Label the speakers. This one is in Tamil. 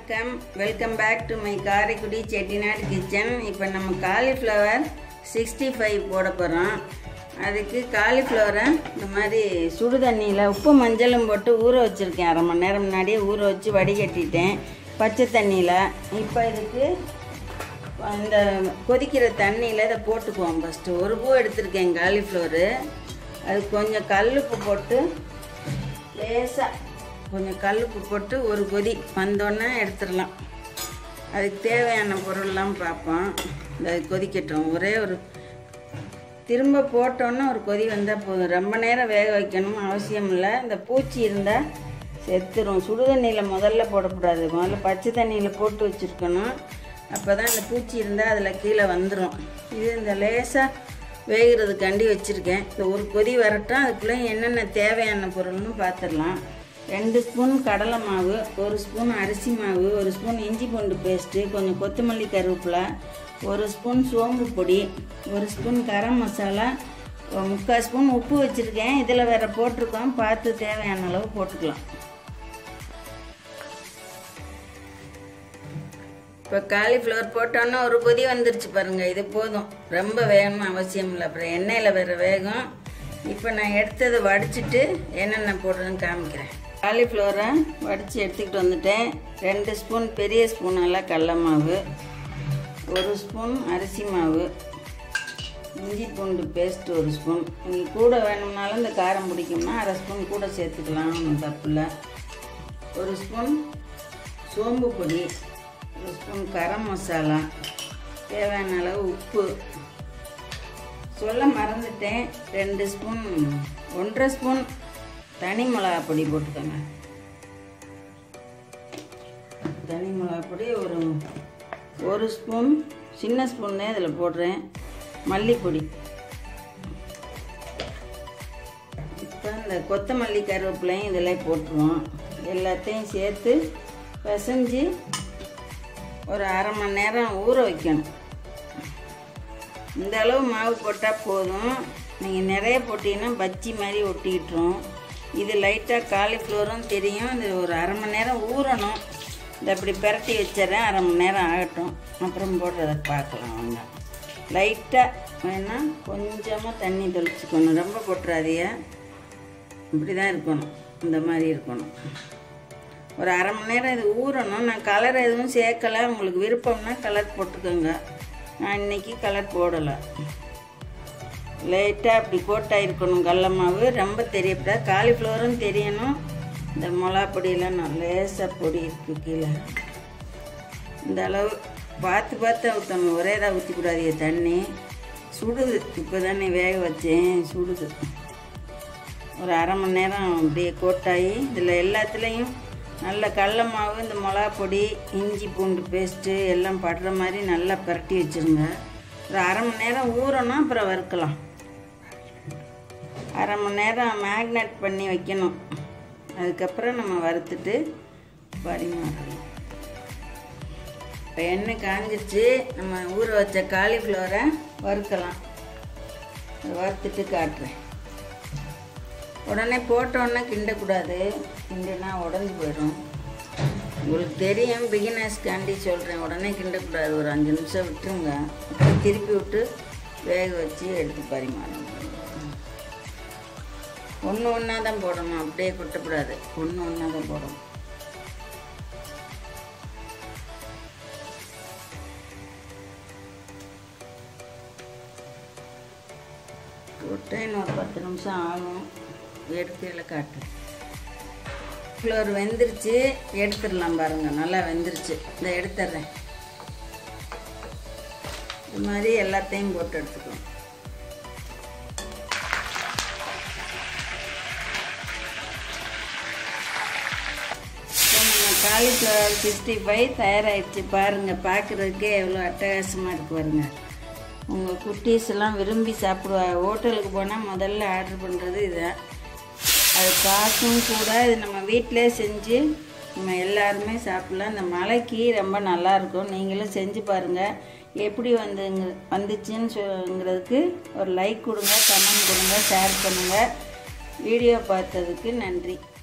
Speaker 1: வணக்கம் welcome back to my Karaikudi Chettinad kitchen இப்போ நம்ம காலிஃப்ளவர் சிக்ஸ்டி ஃபைவ் போட போகிறோம் அதுக்கு காலிஃப்ளவரை இந்த மாதிரி சுடு தண்ணியில் உப்பு மஞ்சளும் போட்டு ஊற வச்சுருக்கேன் அரை மணி நேரம் முன்னாடியே ஊற வச்சு வடிகட்டிட்டேன் பச்சை தண்ணியில் இப்போ இதுக்கு இந்த கொதிக்கிற தண்ணியில் இதை போட்டுக்குவோம் ஃபஸ்ட்டு ஒரு பூ எடுத்திருக்கேன் காலிஃப்ளவரு அது கொஞ்சம் கல்லுப்பு போட்டு லேசாக கொஞ்சம் கல்லுப்பு போட்டு ஒரு கொதி வந்தோடனே எடுத்துடலாம் அதுக்கு தேவையான பொருள்லாம் பார்ப்போம் இந்த அது கொதிக்கட்டும் ஒரே ஒரு திரும்ப போட்டோன்னே ஒரு கொதி வந்தால் போதும் ரொம்ப நேரம் வேக வைக்கணும் அவசியம் இல்லை இந்த பூச்சி இருந்தால் செத்துரும் சுடு தண்ணியில் முதல்ல போடக்கூடாது முதல்ல பச்சை தண்ணியில் போட்டு வச்சுருக்கணும் அப்போ தான் இந்த பூச்சி இருந்தால் அதில் கீழே வந்துடும் இது இந்த லேசாக வேகிறதுக்காண்டி வச்சுருக்கேன் இந்த ஒரு கொதி வரட்டும் அதுக்குள்ளே என்னென்ன தேவையான பொருள்னு பார்த்துடலாம் ரெண்டு ஸ்பூன் கடலை மாவு ஒரு ஸ்பூன் அரிசி மாவு ஒரு ஸ்பூன் இஞ்சி பூண்டு பேஸ்ட்டு கொஞ்சம் கொத்தமல்லி கருவேப்பிலை ஒரு ஸ்பூன் சோம்பு பொடி ஒரு ஸ்பூன் கரம் மசாலா ஒரு முக்கால் ஸ்பூன் உப்பு வச்சுருக்கேன் இதில் வேறு போட்டிருக்கோம் பார்த்து தேவையான அளவு போட்டுக்கலாம் இப்போ காலிஃப்ளவர் போட்டோன்னா ஒரு கொதி வந்துருச்சு பாருங்கள் இது போதும் ரொம்ப வேகணும் அவசியம் இல்லை அப்புறம் எண்ணெயில் வேறு வேகும் இப்போ நான் எடுத்ததை வடிச்சிட்டு என்னென்ன போடுறதுன்னு காமிக்கிறேன் காலிஃப்ளவரை வடித்து எடுத்துக்கிட்டு வந்துட்டேன் ரெண்டு ஸ்பூன் பெரிய ஸ்பூன் எல்லாம் கடல மாவு ஒரு ஸ்பூன் அரிசி மாவு இஞ்சி பூண்டு பேஸ்ட் ஒரு ஸ்பூன் நீங்கள் கூட வேணும்னாலும் இந்த காரம் பிடிக்கும்னா அரை ஸ்பூன் கூட சேர்த்துக்கலாம் ஒன்றும் தப்பு இல்லை ஒரு ஸ்பூன் சோம்பு பொடி ஒரு ஸ்பூன் கரம் மசாலா தேவையான அளவு உப்பு சொல்ல மறந்துட்டேன் ரெண்டு ஸ்பூன் ஒன்றரை ஸ்பூன் தனி மிளகா பொடி போட்டுக்கோங்க தனி மிளகா பொடி ஒரு ஒரு ஸ்பூன் சின்ன ஸ்பூன் தான் இதில் போடுறேன் மல்லிப்பொடி இப்போ இந்த கொத்தமல்லி கருவேப்பிலையும் இதில் போட்டுருவோம் எல்லாத்தையும் சேர்த்து பிசைஞ்சு ஒரு அரை மணி நேரம் ஊற வைக்கணும் இந்த அளவு மாவு போட்டால் போதும் நீங்கள் நிறைய போட்டிங்கன்னா பச்சி மாதிரி ஒட்டிக்கிட்டுரும் இது லைட்டாக காலிஃப்ளவரும் தெரியும் இது ஒரு அரை மணி நேரம் ஊறணும் இந்த அப்படி பிரட்டி வச்சிடறேன் அரை மணி நேரம் ஆகட்டும் அப்புறம் போடுறத பார்க்கலாம் வாங்க லைட்டாக வேணால் கொஞ்சமாக தண்ணி தெளிச்சுக்கணும் ரொம்ப போட்டுறாதீங்க இப்படி தான் இருக்கணும் இந்த மாதிரி இருக்கணும் ஒரு அரை மணி நேரம் இது ஊறணும் நான் கலர் எதுவும் சேர்க்கலை உங்களுக்கு விருப்பம்னா கலர் போட்டுக்கோங்க நான் இன்றைக்கி கலர் போடலை லைட்டாக அப்படி கோட்டாக இருக்கணும் கடல மாவு ரொம்ப தெரியக்கூடாது காலிஃப்ளவரும் தெரியணும் இந்த மிளகா பொடியெல்லாம் நான் லேசாக பொடி இருக்குது கீழே இந்த அளவு பார்த்து பார்த்து ஊற்றணும் ஒரே தான் ஊற்றிக்கூடாது தண்ணி சுடுது இப்போ தானே வேக வச்சேன் சுடுது ஒரு அரை மணி நேரம் அப்படியே கோட்டாகி இதில் எல்லாத்துலேயும் நல்ல கடல மாவு இந்த மிளகா பொடி இஞ்சி பூண்டு பேஸ்ட்டு எல்லாம் படுற மாதிரி நல்லா பரட்டி வச்சுருங்க ஒரு அரை மணி நேரம் ஊறணும் அப்புறம் வறுக்கலாம் அரை மணி நேரம் மேக்னேட் பண்ணி வைக்கணும் அதுக்கப்புறம் நம்ம வறுத்துட்டு பரிமாறலாம் இப்போ எண்ணெய் காஞ்சிருச்சு நம்ம ஊற வச்ச காலிஃப்ளவரை வறுக்கலாம் வறுத்துட்டு காட்டுறேன் உடனே போட்டோன்னே கிண்டக்கூடாது கிண்டுனா உடஞ்சி போயிடும் உங்களுக்கு தெரியும் பிகினர்ஸ்க்காண்டி சொல்கிறேன் உடனே கிண்டக்கூடாது ஒரு அஞ்சு நிமிஷம் விட்டுருங்க அப்புறம் திருப்பி விட்டு வேக வச்சு எடுத்து பரிமாறணும் ஒன்று ஒன்றா தான் போடணும் அப்படியே கொட்டக்கூடாது ஒன்று ஒன்றா தான் போடணும் போட்டு இன்னொரு பத்து நிமிஷம் ஆகும் எடுக்கையில் காட்டு ஃப்ளோர் வெந்துருச்சு எடுத்துடலாம் பாருங்கள் நல்லா வெந்துருச்சு இதை எடுத்துட்றேன் இது மாதிரி எல்லாத்தையும் போட்டு எடுத்துக்கலாம் நம்ம காலிஃப்ளவர் சிக்ஸ்டி ஃபைவ் தயாராகிடுச்சு பாருங்கள் பார்க்குறதுக்கே எவ்வளோ அட்டகாசமாக இருக்கு பாருங்கள் உங்கள் குட்டீஸ் எல்லாம் விரும்பி சாப்பிடுவாங்க ஹோட்டலுக்கு போனால் முதல்ல ஆர்டர் பண்ணுறது இதுதான் அது காசும் கூட இது நம்ம வீட்டிலே செஞ்சு நம்ம எல்லாருமே சாப்பிட்லாம் இந்த மலைக்கு ரொம்ப நல்லாயிருக்கும் நீங்களும் செஞ்சு பாருங்கள் எப்படி வந்துங்க வந்துச்சுன்னு சொல்லுங்கிறதுக்கு ஒரு லைக் கொடுங்க கமெண்ட் கொடுங்க ஷேர் பண்ணுங்கள் வீடியோ பார்த்ததுக்கு நன்றி